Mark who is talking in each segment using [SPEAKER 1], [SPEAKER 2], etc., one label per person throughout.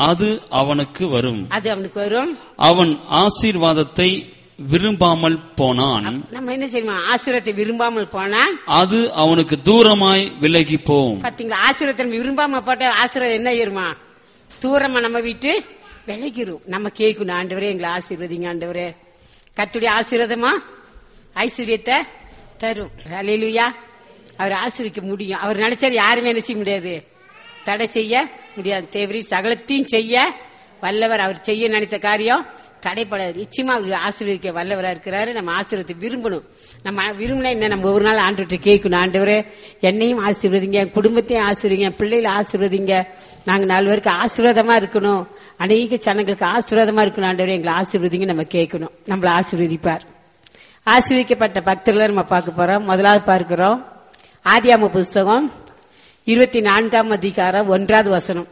[SPEAKER 1] அது அவனுக்கு வரும்
[SPEAKER 2] அது அவனுக்கு வரும்
[SPEAKER 1] அவன் ஆசீர்வாதத்தை விரும்பாமல் போனான்
[SPEAKER 2] நம்ம என்ன செய்யணும் ஆசீர்வாதத்தை விரும்பாமல் போனா
[SPEAKER 1] அது அவனுக்கு தூரமாய் விலகி போம்
[SPEAKER 2] பாத்தீங்களா ஆசீர்வாதத்தை நம்ம விரும்பாம போட்ட ஆசீர்வாதம் என்ன ஏறுமா தூரமா நம்ம விட்டு விலகிரும் நம்ம கேட்கணும் ஆண்டவரே எங்களை ஆசீர்வதிங்க ஆண்டவரே கத்துடைய ஆசீர்வாதமா ஐஸ்வர்யத்தை தரும் அலையிலுயா அவர் ஆசீர்விக்க முடியும் அவர் நினைச்சாரு யாருமே நினைச்ச முடியாது தடை செய்ய முடியாது தேவரி சகலத்தையும் செய்ய வல்லவர் அவர் செய்ய நினைத்த காரியம் தடைப்படாது நிச்சயமா அவர் ஆசீர்வதிக்க வல்லவரா இருக்கிறாரு நம்ம ஆசீர்வத்தை விரும்பணும் நம்ம விரும்பினா என்ன நம்ம ஒரு நாள் ஆண்டு கேட்கணும் ஆண்டவரே என்னையும் ஆசீர்வதிங்க என் குடும்பத்தையும் ஆசீர்வதிங்க என் பிள்ளைகளை ஆசீர்வதிங்க நாங்க நாலு பேருக்கு ஆசீர்வாதமா இருக்கணும் அநேக ஜனங்களுக்கு ஆசீர்வாதமா இருக்கணும் ஆண்டவரே எங்களை ஆசீர்வதிங்க நம்ம கேட்கணும் நம்மள ஆசீர்வதிப்பார் ஆசீர்வதிக்கப்பட்ட பக்தர்களை நம்ம பார்க்க போறோம் முதலாவது பார்க்கிறோம் ஆதியாம புஸ்தகம் இருபத்தி நான்காம் அதிகாரம் ஒன்றாவது வசனம்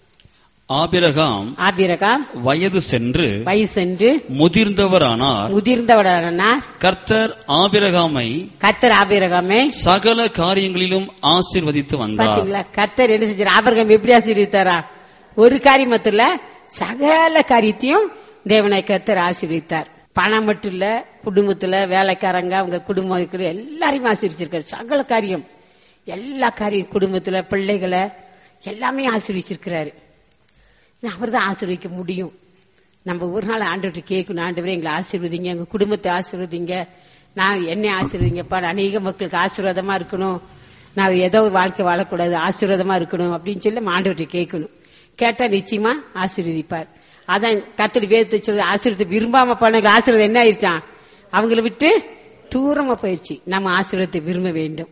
[SPEAKER 1] ஆபிரகாம்
[SPEAKER 2] ஆபிரகாம்
[SPEAKER 1] வயது சென்று
[SPEAKER 2] வயசென்று
[SPEAKER 1] முதிர்ந்தவரானார்
[SPEAKER 2] முதிர்ந்தவரானார்
[SPEAKER 1] கர்த்தர் ஆபிரகாமை
[SPEAKER 2] கத்தர் ஆபிரகாமே
[SPEAKER 1] சகல காரியங்களிலும் ஆசீர்வதித்து வந்தார்
[SPEAKER 2] பாத்தீங்களா கத்தர் என்ன செஞ்சார் ஆபிரகாம் எப்படி ஆசீர்வித்தாரா ஒரு காரியம் மட்டும் இல்ல சகல காரியத்தையும் தேவனை கத்தர் ஆசீர்வித்தார் பணம் மட்டும் இல்ல குடும்பத்துல வேலைக்காரங்க அவங்க குடும்பம் இருக்கிற எல்லாரையும் ஆசீர்வச்சிருக்காரு சகல காரியம் எல்லா காரியம் குடும்பத்துல பிள்ளைகளை எல்லாமே ஆசீர்வச்சிருக்கிறாரு அவர் தான் ஆசீர்வதிக்க முடியும் நம்ம ஒரு நாள் ஆண்டுகிட்ட கேட்கணும் ஆண்டவரே எங்களை ஆசீர்வதிங்க எங்க குடும்பத்தை ஆசீர்வதிங்க நான் என்னை ஆசீர்வதிங்கப்பா அநேக மக்களுக்கு ஆசீர்வாதமா இருக்கணும் நான் ஏதோ ஒரு வாழ்க்கை வாழக்கூடாது ஆசீர்வாதமா இருக்கணும் அப்படின்னு சொல்லி நம்ம ஆண்டவர்கிட்ட கேட்கணும் கேட்டா நிச்சயமா ஆசீர்வதிப்பார் அதான் கத்தடி வேதத்தை சொல்லி ஆசீர்வத்தை விரும்பாம போன ஆசீர்வாதம் என்ன ஆயிடுச்சான் அவங்கள விட்டு தூரமா போயிடுச்சு நம்ம ஆசீர்வாதத்தை விரும்ப வேண்டும்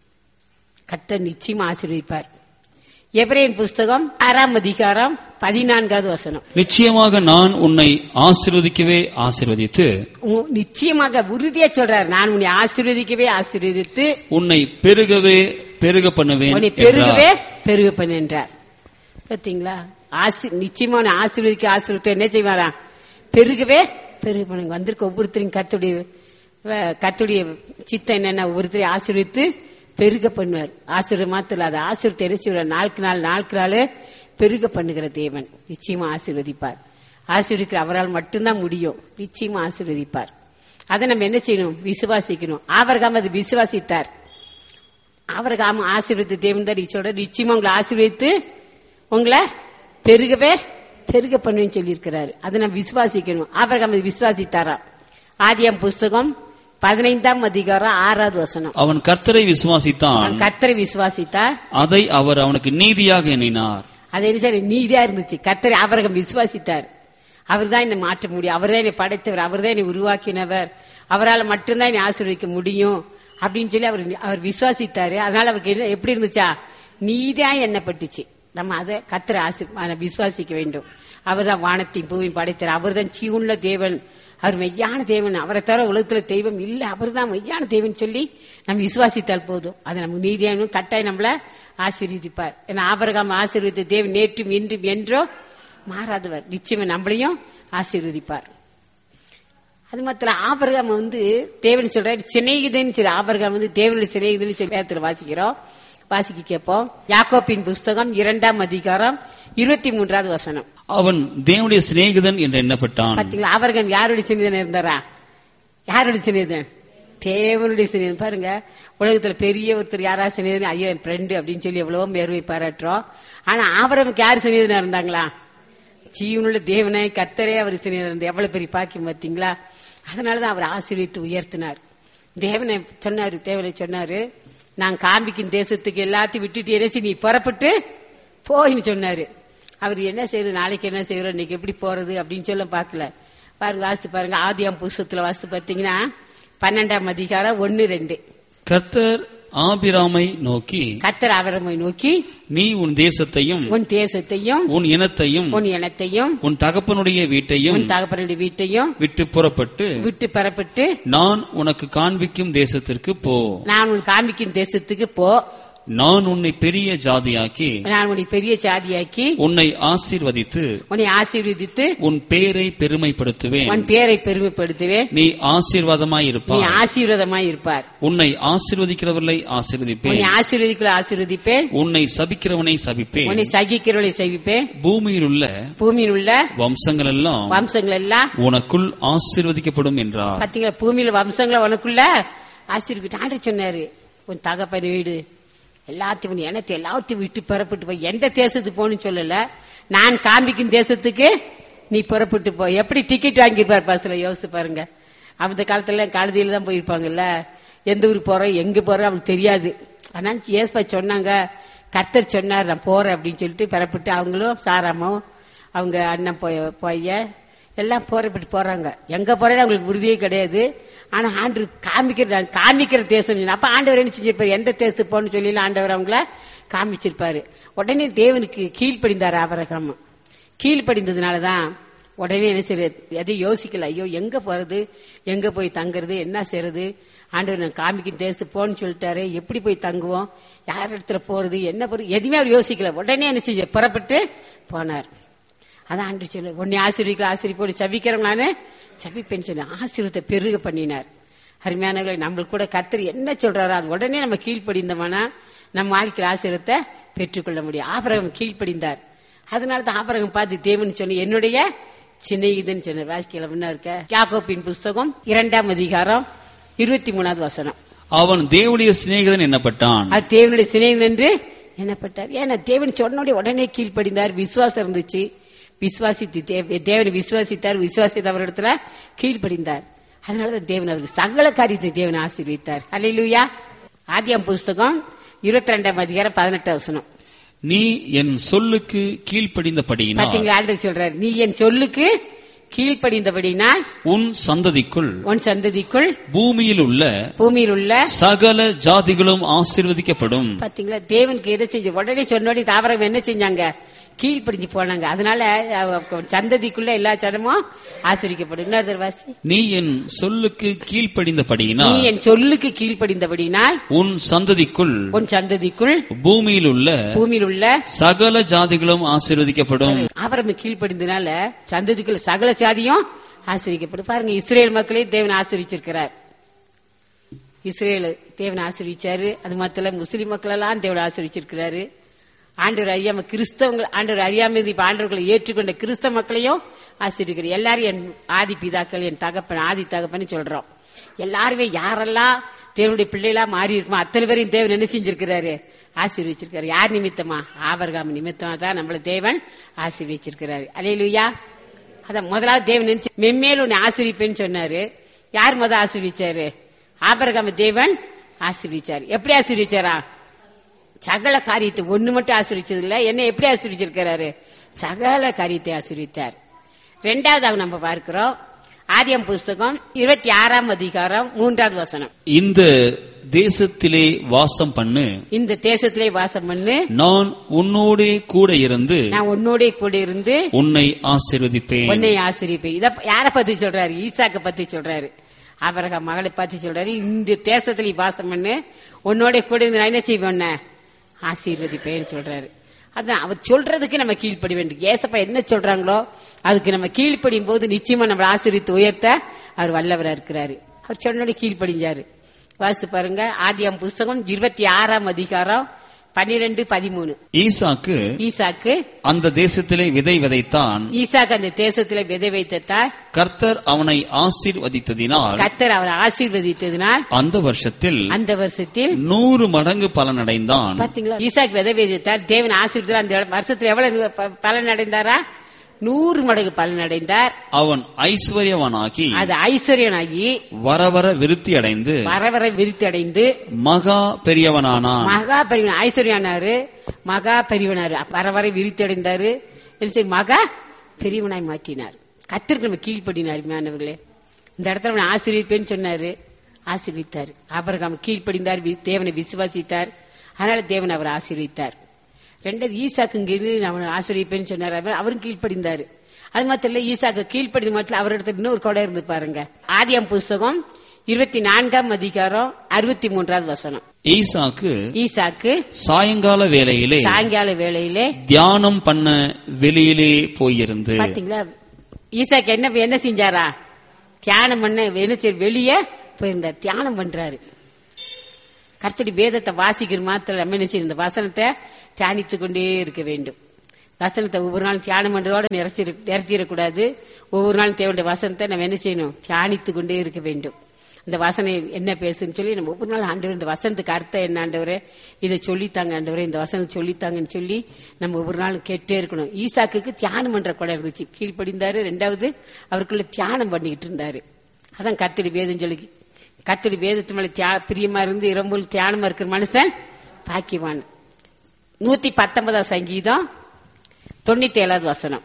[SPEAKER 2] கத்தர் நிச்சயமா ஆசீர்வதிப்பார் எபிரேன் புஸ்தகம் ஆறாம் அதிகாரம் பதினான்காவது வசனம்
[SPEAKER 1] நிச்சயமாக நான் உன்னை ஆசீர்வதிக்கவே ஆசீர்வதித்து
[SPEAKER 2] உ- நிச்சயமாக உறுதியா சொல்றாரு நான் உன்னை ஆசீர்வதிக்கவே ஆசீர்வதித்து
[SPEAKER 1] உன்னை பெருகவே பெருக பண்ணுவேன்
[SPEAKER 2] உன்னை
[SPEAKER 1] என்றார்.
[SPEAKER 2] பெருகவே பெருக பண்ணார் பாத்தீங்களா ஆசி நிச்சயமா உன்னை ஆசீர்வதிக்க ஆசீர்வதித்து என்ன செய்வாரா பெருகவே பெருக பண்ணுங்க வந்திருக்க ஒவ்வொருத்தரையும் கத்துடைய கத்துடைய சித்தம் என்னென்ன ஒவ்வொருத்தரையும் ஆசீர்வித்து பெருக பண்ணுவார் ஆசீர்வாத மாத்திர அதை ஆசீர்வத்தை என்ன செய்வார் நாளுக்கு நாள் நாளுக்கு நாள் பெருக பண்ணுகிற தேவன் நிச்சயமா ஆசீர்வதிப்பார் ஆசீர்வதிக்கிற அவரால் மட்டும்தான் முடியும் நிச்சயமா ஆசீர்வதிப்பார் அதை நம்ம என்ன செய்யணும் விசுவாசிக்கணும் ஆபரகாம் அது விசுவாசித்தார் அவருக்கு ஆமா ஆசீர்வதித்து தேவன் தான் சொல்ற நிச்சயமா உங்களை ஆசீர்வதித்து உங்களை பெருகவே பெருக பண்ணுவேன்னு சொல்லியிருக்கிறாரு அதை நம்ம விசுவாசிக்கணும் ஆபரகாம் அதை விசுவாசித்தாரா ஆதியாம் புஸ்தகம் பதினைந்தாம் அதிகாரம் ஆறாவது வசனம்
[SPEAKER 1] அவன் கர்த்தரை விசுவாசித்தான்
[SPEAKER 2] அவன் கர்த்தரை விசுவாசித்தார்
[SPEAKER 1] அதை அவர் அவனுக்கு நீதியாக எண்ணினார்
[SPEAKER 2] அது என்ன சரி நீதியா இருந்துச்சு கர்த்தரை ஆபரகம் விசுவாசித்தார் அவர் தான் என்னை மாற்ற முடியும் அவர் தான் என்னை படைத்தவர் அவர் தான் என்னை உருவாக்கினவர் அவரால் மட்டும்தான் என்னை ஆசீர்வதிக்க முடியும் அப்படின்னு சொல்லி அவர் அவர் விசுவாசித்தாரு அதனால அவருக்கு என்ன- எப்படி இருந்துச்சா நீதியா எண்ணப்பட்டுச்சு நம்ம அதை கத்திர ஆசி அதை விசுவாசிக்க வேண்டும் அவர் தான் வானத்தையும் பூமியும் படைத்தார் அவர் தான் சீவுள்ள தேவன் அவர் மெய்யான தேவன் அவரை தவிர உலகத்துல தெய்வம் இல்ல அவர் தான் மெய்யான தேவன் சொல்லி நம்ம விசுவாசித்தால் போதும் அதை நம்ம நீதியான கட்டாயம் நம்மள ஆசீர்வதிப்பார் ஏன்னா ஆபரகாம் ஆசீர்வதித்த தேவன் நேற்றும் இன்றும் என்றோ மாறாதவர் நிச்சயமா நம்மளையும் ஆசீர்வதிப்பார் அது மாத்திரம் ஆபரகாம் வந்து தேவன் சொல்றாரு சிநேகிதன்னு சொல்லி ஆபரகாம் வந்து தேவனுடைய சிநேகிதன்னு சொல்லி வேதத்துல வாசிக்கிறோம் வாசிக்க கேட்போம் யாக்கோப்பின் புஸ்தகம் இரண்டாம் அதிகாரம் இருபத்தி மூன்றாவது வசனம்
[SPEAKER 1] அவன் தேவனுடைய சிநேகிதன் என்று எண்ணப்பட்டான்
[SPEAKER 2] பாத்தீங்களா ஆபரகாம் யாருடைய சிநேகிதன் இருந்தாரா யாருடைய சிநேகிதன் தேவனுடைய சிநேகிதன் பாருங்க உலகத்துல பெரிய ஒருத்தர் யாரா சிநேகிதன் ஐயோ என் ஃப்ரெண்டு அப்படின்னு சொல்லி எவ்வளவோ மேர்வை பாராட்டுறோம் ஆனா ஆபரமுக்கு யாரு சிநேகிதனா இருந்தாங்களா ஜீவனுள்ள தேவனை கத்தரே அவர் சிநேகிதன் இருந்தார். எவ்வளவு பெரிய பாக்கியம் பார்த்தீங்களா அதனாலதான் அவர் ஆசீர்வித்து உயர்த்தினார் தேவனை சொன்னாரு தேவனை சொன்னாரு நான் காமிக்கும் தேசத்துக்கு எல்லாத்தையும் விட்டுட்டு என்ன நீ புறப்பட்டு போயின்னு சொன்னாரு அவர் என்ன செய்யறது நாளைக்கு என்ன செய்யறோம் இன்னைக்கு எப்படி போறது அப்படின்னு சொல்ல பார்க்கல பாருங்க வாசித்து பாருங்க ஆதியாம் புஸ்தத்துல வாசித்து பார்த்தீங்கன்னா பன்னெண்டாம் அதிகாரம் ஒன்னு ரெண்டு
[SPEAKER 1] கர்த்தர் ஆபிராமை நோக்கி
[SPEAKER 2] கத்தர் அவரமை நோக்கி
[SPEAKER 1] நீ உன் தேசத்தையும்
[SPEAKER 2] உன் தேசத்தையும்
[SPEAKER 1] உன் இனத்தையும்
[SPEAKER 2] உன் இனத்தையும்
[SPEAKER 1] உன் தகப்பனுடைய வீட்டையும்
[SPEAKER 2] உன் தகப்பனுடைய வீட்டையும்
[SPEAKER 1] விட்டு புறப்பட்டு
[SPEAKER 2] விட்டு பெறப்பட்டு
[SPEAKER 1] நான் உனக்கு காண்பிக்கும் தேசத்திற்கு போ
[SPEAKER 2] நான் உன் காமிக்கும் தேசத்துக்கு போ
[SPEAKER 1] நான் உன்னை பெரிய ஜாதியாக்கி
[SPEAKER 2] நான் உன்னை பெரிய ஜாதியாக்கி
[SPEAKER 1] உன்னை ஆசீர்வதித்து
[SPEAKER 2] உன்னை ஆசீர்வதித்து
[SPEAKER 1] உன் பேரை பெருமைப்படுத்துவேன்
[SPEAKER 2] உன் பேரை பெருமைப்படுத்துவேன்
[SPEAKER 1] நீ ஆசீர்வாதமாய்
[SPEAKER 2] நீ
[SPEAKER 1] இருப்பாய்
[SPEAKER 2] ஆசீர்வாதமாய் இருப்பார்
[SPEAKER 1] உன்னை ஆசீர்வதிக்கிறவர்களை ஆசீர்வதிப்பேன்
[SPEAKER 2] உன்னை ஆசீர்வதிக்குள்ள ஆசீர்வதிப்பேன்
[SPEAKER 1] உன்னை சபிக்கிறவனை
[SPEAKER 2] உன்னை
[SPEAKER 1] சபிப்பேன்
[SPEAKER 2] சகிக்கிறவளை சகிப்பேன்
[SPEAKER 1] பூமியில் உள்ள
[SPEAKER 2] பூமியில் உள்ள
[SPEAKER 1] வம்சங்கள் எல்லாம்
[SPEAKER 2] வம்சங்கள் எல்லாம்
[SPEAKER 1] உனக்குள் ஆசீர்வதிக்கப்படும் என்றார்
[SPEAKER 2] பாத்தீங்களா பூமியில வம்சங்களை உனக்குள்ள ஆசீர்விட்டு ஆண்டு சொன்னாரு உன் தகப்பன் வீடு எல்லாத்தையும் உன் இனத்தை எல்லாத்தையும் விட்டு புறப்பட்டு போய் எந்த தேசத்துக்கு போகணும்னு சொல்லல நான் காமிக்கும் தேசத்துக்கு நீ புறப்பட்டு போ எப்படி டிக்கெட் வாங்கியிருப்பார் பஸ்ல யோசிச்சு பாருங்க அந்த காலத்துல கழுதியில தான் போயிருப்பாங்கல்ல எந்த ஊருக்கு போறோம் எங்க போறோம் அவங்களுக்கு தெரியாது ஆனா ஏஸ்பா சொன்னாங்க கர்த்தர் சொன்னார் நான் போறேன் அப்படின்னு சொல்லிட்டு புறப்பட்டு அவங்களும் சாராமாவும் அவங்க அண்ணன் போய போய எல்லாம் போறப்பட்டு போறாங்க எங்க போறேன்னு அவங்களுக்கு உறுதியே கிடையாது ஆனா ஆண்டு காமிக்கிற நான் காமிக்கிற தேசம் சொன்னேன். அப்ப ஆண்டவர் என்ன செஞ்சிருப்பாரு எந்த தேசத்துக்கு போகணும்னு சொல்லி ஆண்டவர் அவங்கள காமிச்சிருப்பாரு உடனே தேவனுக்கு கீழ்ப்படிந்தார் ஆபரகம் கீழ்ப்படிந்ததுனாலதான் உடனே என்ன செய்யறது எதையும் யோசிக்கல ஐயோ எங்க போறது எங்க போய் தங்குறது என்ன செய்யறது ஆண்டவர் நான் காமிக்கும் தேசத்துக்கு போன்னு சொல்லிட்டாரு எப்படி போய் தங்குவோம் யார் இடத்துல போறது என்ன போறது எதுவுமே அவர் யோசிக்கல உடனே என்ன செஞ்ச புறப்பட்டு போனார் அதான் ஆண்டு சொல்லு உன்னை ஆசிரியர்கள் ஆசிரியப்போடு சபிக்கிறவங்க நானு சபிப்பேன்னு சொல்லி ஆசீர்வத்தை பெருக பண்ணினார் அருமையானவர்களை நம்மளுக்கு கூட கர்த்தர் என்ன சொல்றாரோ அது உடனே நம்ம கீழ்ப்படிந்தோம்னா நம்ம வாழ்க்கையில் ஆசீர்வத்தை பெற்றுக்கொள்ள முடியும் ஆபரகம் கீழ்ப்படிந்தார் அதனால தான் ஆபரகம் பார்த்து தேவன் சொன்ன என்னுடைய சின்ன இதுன்னு சொன்னார் வாசிக்கல முன்ன இருக்க யாக்கோப்பின் புஸ்தகம் இரண்டாம் அதிகாரம் இருபத்தி மூணாவது வசனம்
[SPEAKER 1] அவன் தேவனுடைய சிநேகிதன் என்னப்பட்டான்
[SPEAKER 2] அது தேவனுடைய சிநேகிதன் என்று எண்ணப்பட்டார் ஏன்னா தேவன் சொன்னோடைய உடனே கீழ்ப்படிந்தார் விசுவாசம் இருந்துச்சு விசுவாசித்து தேவ- தேவனை விசுவாசித்தார் விசுவாசித்த அவரிடத்துல கீழ்ப்படிந்தார் அதனாலதான் தேவன் அவருக்கு சகல காரியத்தை தேவன் ஆசீர்வித்தார் அல்லேலூயா ஆதியாம் புஸ்தகம் இருபத்தி ரெண்டாம் அதிகாரம் பதினெட்டு வசனம்
[SPEAKER 1] நீ என் சொல்லுக்கு கீழ்ப்படிந்தபடியினால்
[SPEAKER 2] பாத்தீங்களா ஆண்டவர் சொல்றாரு நீ என் சொல்லுக்கு கீழ்ப்படிந்தபடினால்
[SPEAKER 1] உன் சந்ததிக்குள்
[SPEAKER 2] உன் சந்ததிக்குள்
[SPEAKER 1] பூமியில் உள்ள
[SPEAKER 2] பூமியில் உள்ள
[SPEAKER 1] சகல ஜாதிகளும் ஆசீர்வதிக்கப்படும்
[SPEAKER 2] பாத்தீங்களா தேவனுக்கு எதை செஞ்சு உடனே சொன்னோடி தாவரம் என்ன செஞ்சாங்க கீழ்ப்படிஞ்சு போனாங்க அதனால அவ- சந்ததிக்குள்ள எல்லா ஜனமும் ஆசிரிக்கப்படும் இன்னொரு தடவை வாசி
[SPEAKER 1] நீ என் சொல்லுக்கு
[SPEAKER 2] நீ
[SPEAKER 1] கீழ்ப்படிந்தபடியினால்
[SPEAKER 2] என் சொல்லுக்கு கீழ்ப்படிந்தபடினால்
[SPEAKER 1] உன் சந்ததிக்குள்
[SPEAKER 2] உன் சந்ததிக்குள்
[SPEAKER 1] பூமியில் உள்ள
[SPEAKER 2] பூமியில் உள்ள
[SPEAKER 1] சகல ஜாதிகளும் ஆசீர்வதிக்கப்படும்
[SPEAKER 2] ஆபரம் கீழ்ப்படிந்தனால சந்ததிக்குள்ள சகல சாதியும் ஆசிரிக்கப்படும் பாருங்க இஸ்ரேல் மக்களே தேவன் ஆசிரிச்சிருக்கிறார் இஸ்ரேல் தேவன் ஆசிரிச்சாரு அது மாத்திர முஸ்லிம் மக்கள் எல்லாம் தேவன் ஆசிரிச்சிருக்கிறாரு ஆண்டவர் அறியாம கிறிஸ்தவங்க ஆண்டவர் அறியாம இருந்து இப்ப ஆண்டவர்களை ஏற்றுக்கொண்ட கிறிஸ்தவ மக்களையும் ஆசிரிக்கிறார் எல்லாரும் என் ஆதி பிதாக்கள் என் தகப்பன் ஆதி தகப்பன்னு சொல்றோம் எல்லாருமே யாரெல்லாம் தேவனுடைய பிள்ளைகளா மாறி இருக்குமோ அத்தனை பேரையும் தேவன் என்ன செஞ்சிருக்கிறாரு ஆசீர்வச்சிருக்காரு யார் நிமித்தமா ஆபரகாம் நிமித்தமா தான் நம்மள தேவன் ஆசீர்வச்சிருக்கிறாரு அலையிலுயா அதான் முதலாவது தேவன் நினைச்சு மெம்மேல் உன்னை ஆசிரிப்பேன்னு சொன்னாரு யார் முத ஆசீர்விச்சாரு ஆபரகாம தேவன் ஆசீர்விச்சாரு எப்படி ஆசீர்விச்சாரா சகல காரியத்தை ஒண்ணு மட்டும் ஆசிரிச்சது இல்ல என்ன எப்படி ஆசிரிச்சிருக்கிறாரு சகல காரியத்தை ஆசிரித்தார் ரெண்டாவது நம்ம பார்க்கிறோம் ஆதியம் புஸ்தகம் இருபத்தி ஆறாம் அதிகாரம் மூன்றாவது வசனம்
[SPEAKER 1] இந்த தேசத்திலே வாசம் பண்ணு
[SPEAKER 2] இந்த தேசத்திலே வாசம் பண்ணு
[SPEAKER 1] நான் உன்னோடே கூட இருந்து
[SPEAKER 2] நான் உன்னோட கூட இருந்து
[SPEAKER 1] உன்னை ஆசீர்வதிப்பேன்
[SPEAKER 2] உன்னை ஆசிரிப்பேன் இத யார பத்தி சொல்றாரு ஈசாக்க பத்தி சொல்றாரு அவரக மகளை பத்தி சொல்றாரு இந்த தேசத்துல நீ வாசம் பண்ணு உன்னோட கூட இருந்து நான் என்ன செய்வேன் உன்னை? ஆசீர்வதிப்பேன்னு சொல்றாரு அதான் அவர் சொல்றதுக்கு நம்ம கீழ்ப்படி வேண்டும் ஏசப்பா என்ன சொல்றாங்களோ அதுக்கு நம்ம கீழ்ப்படியும் போது நிச்சயமா நம்ம ஆசீர்வித்து உயர்த்த அவர் வல்லவரா இருக்கிறாரு அவர் சொன்னோட கீழ்ப்படிஞ்சாரு வாசித்து பாருங்க ஆதியாம் புஸ்தகம் இருபத்தி ஆறாம் அதிகாரம் பன்னிரெண்டு பதிமூணு
[SPEAKER 1] ஈசாக்கு
[SPEAKER 2] ஈசாக்கு
[SPEAKER 1] அந்த தேசத்திலே விதை விதைத்தான்
[SPEAKER 2] ஈசாக்கு அந்த தேசத்துல விதை வைத்ததால்
[SPEAKER 1] கர்த்தர் அவனை ஆசீர்வதித்ததினால்
[SPEAKER 2] கத்தர் அவரை ஆசீர்வதித்ததினால்
[SPEAKER 1] அந்த வருஷத்தில்
[SPEAKER 2] அந்த வருஷத்தில்
[SPEAKER 1] நூறு மடங்கு பலனடைந்தான்
[SPEAKER 2] பாத்தீங்களா ஈசாக் விதை வைத்தார் தேவன் ஆசீர்வதித்தார் அந்த வருஷத்துல எவ்வளவு ப- பலன் அடைந்தாரா நூறு மடங்கு பலன் அடைந்தார்
[SPEAKER 1] அவன் ஐஸ்வர்யவனாகி
[SPEAKER 2] அது ஐஸ்வர்யனாகி
[SPEAKER 1] வர வர விருத்தி அடைந்து
[SPEAKER 2] வர வர விருத்தி அடைந்து
[SPEAKER 1] மகா பெரியவனானான்
[SPEAKER 2] மகா பெரியவன் ஐஸ்வர்யானாரு மகா பெரியவனாரு வர வர விருத்தி அடைந்தாரு என்ன செய்ய மகா பெரியவனாய் மாற்றினார் கத்திற்கு நம்ம கீழ்ப்படினார் மேனவர்களே இந்த இடத்துல அவனை ஆசீர்விப்பேன்னு சொன்னாரு ஆசீர்வித்தார் அபரகாம் கீழ்ப்படிந்தார் வி- தேவனை விசுவாசித்தார் அதனால தேவன் அவர் ஆசீர்வித்தார் ரெண்டாவது ஈசாக்கு இங்கிருந்து அவனை ஆசீர்விப்பேன்னு சொன்னார் அவர் அவரும் கீழ்ப்படிந்தாரு அது மாத்திரம் இல்ல ஈசாக்கு கீழ்ப்படிந்து மட்டும் அவரிடத்துல இன்னொரு கொடை இருந்து பாருங்க ஆதியாம் புஸ்தகம் இருபத்தி நான்காம் அதிகாரம் அறுபத்தி மூன்றாவது வசனம்
[SPEAKER 1] ஈசாக்கு
[SPEAKER 2] ஈசாக்கு
[SPEAKER 1] சாயங்கால வேளையிலே
[SPEAKER 2] சாயங்கால வேளையிலே
[SPEAKER 1] தியானம் பண்ண வெளியிலே போயிருந்து
[SPEAKER 2] பாத்தீங்களா ஈசாக்கு என்ன என்ன செஞ்சாரா தியானம் பண்ண என்ன செய்ய வெளியே போயிருந்தார் தியானம் பண்றாரு கர்த்தடி வேதத்தை வாசிக்கிற மாத்திரம் நம்ம என்ன செய்யணும்? இந்த வசனத்தை தியானித்து கொண்டே இருக்க வேண்டும் வசனத்தை ஒவ்வொரு நாளும் தியானம் பண்றதோட நிறைச்சிரு நிறைச்சிடக்கூடாது ஒவ்வொரு நாளும் தேவையான வசனத்தை நம்ம என்ன செய்யணும் தியானித்து கொண்டே இருக்க வேண்டும் இந்த வசனம் என்ன பேசுன்னு சொல்லி நம்ம ஒவ்வொரு நாள் ஆண்டவர் இந்த வசனத்துக்கு அர்த்தம் என்ன ஆண்டவரே இதை சொல்லித்தாங்க ஆண்டவரே இந்த வசனம் சொல்லித்தாங்கன்னு சொல்லி நம்ம ஒவ்வொரு நாளும் கேட்டே இருக்கணும் ஈசாக்குக்கு தியானம் பண்ற கூட இருந்துச்சு கீழ்ப்படிந்தாரு ரெண்டாவது அவருக்குள்ள தியானம் பண்ணிக்கிட்டு இருந்தாரு அதான் கர்த்தடி வேதம் சொல்லி கர்த்தடி வேதத்து மேல தியா- பிரியமா இருந்து இரம்புல் தியானமா இருக்கிற மனுஷன் பாக்கியவான் நூத்தி பத்தொன்பதாம் சங்கீதம் தொண்ணூத்தி ஏழாவது வசனம்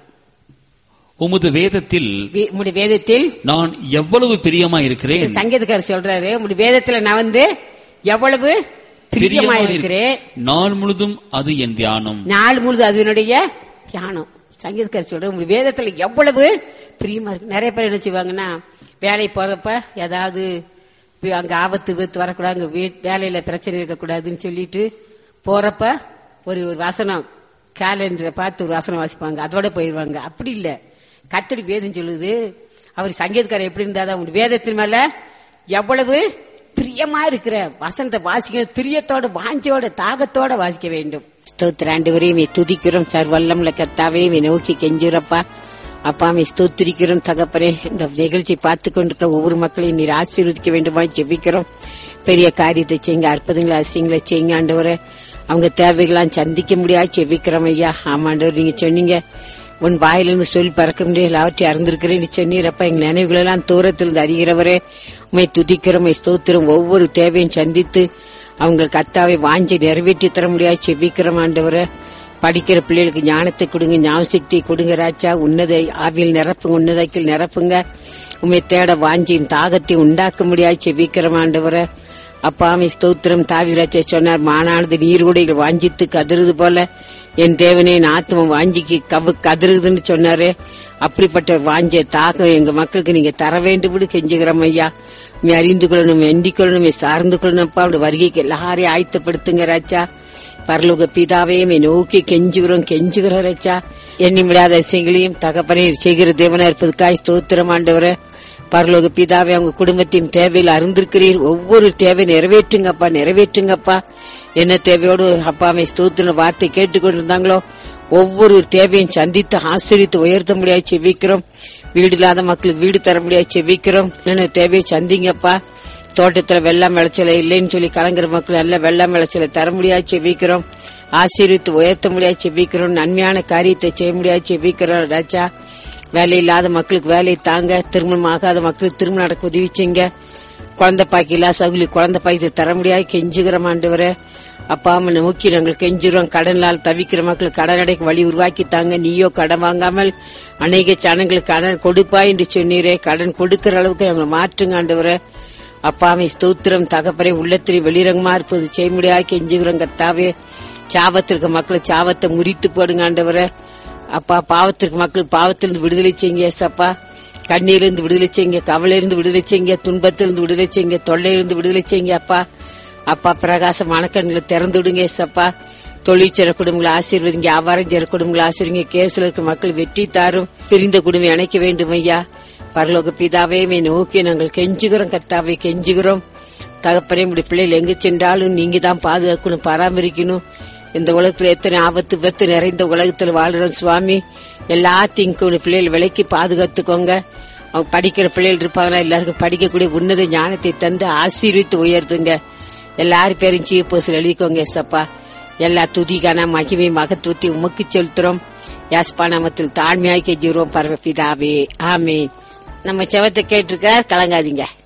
[SPEAKER 1] உமது வேதத்தில்
[SPEAKER 2] வே- உம்முடைய வேதத்தில்
[SPEAKER 1] நான் எவ்வளவு பிரியமா இருக்கிறேன்
[SPEAKER 2] சங்கீதக்காரர் சொல்றாரு உம்முடைய வேதத்துல நான் வந்து எவ்வளவு பிரியமா இருக்கிறேன்
[SPEAKER 1] நாள் முழுதும் அது என் தியானம்
[SPEAKER 2] நாள் முழுது அதனுடைய தியானம் சங்கீதக்காரர் சொல்ற உங்களுடைய வேதத்துல எவ்வளவு பிரியமா இருக்கு நிறைய பேர் என்ன செய்வாங்கன்னா வேலை போறப்ப ஏதாவது வி- அங்க ஆபத்து விபத்து வரக்கூடாது அங்க வீ- வேலையில பிரச்சனை இருக்கக்கூடாதுன்னு சொல்லிட்டு போறப்ப ஒரு ஒரு வசனம் கேலண்டரை பார்த்து ஒரு வசனம் வாசிப்பாங்க அதோட போயிருவாங்க அப்படி இல்ல கத்தடி வேதம் சொல்லுது அவர் சங்கீதக்காரர் எப்படி இருந்தாதான் உங்க வேதத்தின் மேல எவ்வளவு பிரியமா இருக்கிற வசனத்தை வாசிக்க பிரியத்தோட வாஞ்சையோட தாகத்தோட வாசிக்க வேண்டும் ஸ்தோத்திர ஆண்டவரையும் துதிக்கிறோம் சார் வல்லம்ல கர்த்தாவையும் நோக்கி கெஞ்சுறப்பா அப்பா மே ஸ்தோத்திரிக்கிறோம் தகப்பனே இந்த நிகழ்ச்சி பார்த்து கொண்டிருக்கிற ஒவ்வொரு மக்களையும் நீர் ஆசீர்வதிக்க வேண்டுமா ஜெபிக்கிறோம் பெரிய காரியத்தை செய்யுங்க அற்புதங்களை அதிசயங்களை செய்யுங்க ஆண்டவரே அவங்க தேவைகளாம் சந்திக்க முடியாது ஜெபிக்கிறோம் ஐயா ஆமாண்டவர் நீங்க சொன்னீங்க உன் வாயிலிருந்து சொல் பறக்க முடியல அவற்றை அறிந்திருக்கிறேன் சொன்னீரப்பா எங்கள் நினைவுகளெல்லாம் தூரத்திலிருந்து அறிகிறவரே உண்மை துதிக்கிறோம் உம்மை ஸ்தோத்திரம் ஒவ்வொரு தேவையும் சந்தித்து அவங்க கத்தாவை வாஞ்சி நிறைவேற்றி தர முடியாது செபிக்கிறோம் ஆண்டவரே படிக்கிற பிள்ளைகளுக்கு ஞானத்தை கொடுங்க ஞாபகத்தை கொடுங்க ராஜா உன்னத ஆவியில் நிரப்புங்க உன்னதத்தில் நிரப்புங்க உண்மை தேட வாஞ்சியும் தாகத்தையும் உண்டாக்க முடியாது செபிக்கிறோம் ஆண்டவரே அப்பாமை ஸ்தோத்திரம் தாவிராஜா சொன்னார் மானானது நீர்குடையில் வாஞ்சித்து கதறுது போல என் தேவனே என் ஆத்மா வாஞ்சிக்கு கவு கதறுதுன்னு சொன்னாரு அப்படிப்பட்ட வாஞ்ச தாகம் எங்க மக்களுக்கு நீங்க தர வேண்டும் கெஞ்சுகிறோம் ஐயா நீ அறிந்து கொள்ளணும் எண்ணிக் கொள்ளணும் சார்ந்து கொள்ளணும்ப்பா அப்படி வருகைக்கு எல்லாரையும் ஆயத்தப்படுத்துங்க ராஜா பரலோக பிதாவே மே நோக்கி கெஞ்சுகிறோம் கெஞ்சுகிறோம் ராஜா எண்ணி முடியாத விஷயங்களையும் தகப்பனே செய்கிற தேவனா இருப்பதுக்காய் ஸ்தோத்திரம் ஆண்டவரே பரலோக பிதாவே அவங்க குடும்பத்தின் தேவையில் அறிந்திருக்கிறீர் ஒவ்வொரு தேவை நிறைவேற்றுங்கப்பா நிறைவேற்றுங்கப்பா என்ன தேவையோடு அப்பாவை ஸ்தோத்திர வார்த்தை கேட்டுக்கொண்டிருந்தாங்களோ ஒவ்வொரு தேவையும் சந்தித்து ஆசிரித்து உயர்த்த முடியாது செவிக்கிறோம் வீடு இல்லாத மக்களுக்கு வீடு தர முடியாது செவிக்கிறோம் என்ன தேவையை சந்திங்கப்பா தோட்டத்துல வெள்ளம் விளைச்சல இல்லைன்னு சொல்லி கலங்குற மக்கள் நல்ல வெள்ளம் விளைச்சல தர முடியாது செவிக்கிறோம் ஆசீர்வித்து உயர்த்த முடியாது செவிக்கிறோம் நன்மையான காரியத்தை செய்ய முடியாது செவிக்கிறோம் ராஜா வேலை இல்லாத மக்களுக்கு வேலை தாங்க திருமணம் ஆகாத மக்களுக்கு திருமணம் நடக்க உதவி செய்யுங்க குழந்தை பாக்கி இல்லா சகுலி குழந்தை பாக்கி தர முடியாது கெஞ்சுகிறோம் ஆண்டவரே அப்பா அம்மா நோக்கி நாங்கள் கெஞ்சுறோம் கடனால் தவிக்கிற மக்கள் கடன் அடைக்க வழி உருவாக்கி தாங்க நீயோ கடன் வாங்காமல் அநேக ஜனங்களுக்கு கடன் கொடுப்பாய் என்று சொன்னீரே கடன் கொடுக்கிற அளவுக்கு எங்களை மாற்றுங்க ஆண்டவரே அப்பாவை ஸ்தோத்திரம் தகப்பரை உள்ளத்தில் வெளிரங்கமா இருப்பது செய்ய முடியாது கெஞ்சுகிறோம் கர்த்தாவே சாபத்திற்கு மக்கள் சாபத்தை முறித்து போடுங்க ஆண்டவரே அப்பா பாவத்திற்கு மக்கள் பாவத்திலிருந்து விடுதலை செய்யுங்க ஏசப்பா கண்ணீரிலிருந்து விடுதலை செய்யுங்க கவலையிலிருந்து விடுதலை செய்யுங்க துன்பத்திலிருந்து விடுதலை செய்யுங்க தொல்லையிலிருந்து விடுதலை செய்யுங்க அப்பா அப்பா பிரகாசமான கண்களை திறந்து விடுங்க ஏசப்பா தொழிற்சர குடும்பங்களை ஆசீர்வதிங்க வியாபாரம் செய்ற குடும்பங்களை ஆசீர்வதிங்க கேஸ்ல இருக்க மக்கள் வெற்றி தாரும் பிரிந்த குடும்பம் இணைக்க வேண்டும் ஐயா பரலோக பிதாவே மே நோக்கி நாங்கள் கெஞ்சுகிறோம் கர்த்தாவை கெஞ்சுகிறோம் தகப்பனே உடைய பிள்ளைகள் எங்க சென்றாலும் நீங்க தான் பாதுகாக்கணும் பராமரிக்கணும் இந்த உலகத்துல எத்தனை ஆபத்து விபத்து நிறைந்த உலகத்துல வாழ்றோம் சுவாமி எல்லாத்தையும் உங்க பிள்ளைகள் விலைக்கு பாதுகாத்துக்கோங்க அவங்க படிக்கிற பிள்ளைகள் இருப்பாங்களா எல்லாருக்கும் படிக்கக்கூடிய உன்னத ஞானத்தை தந்து ஆசீர்வித்து உயர்த்துங்க எல்லாரும் பேரும் சீப்போசில் எழுதிக்கோங்க எஸ்அப்பா எல்லா துதிக்கான மகிமை மகத்துவத்தை உமக்கு செலுத்துறோம் யாஸ்பா நாமத்தில் தாழ்மையாய் கெஞ்சுகிறோம் பரமபிதாவே ஆமே நம்ம செவத்தை கேட்டிருக்கிறார் கலங்காதீங்க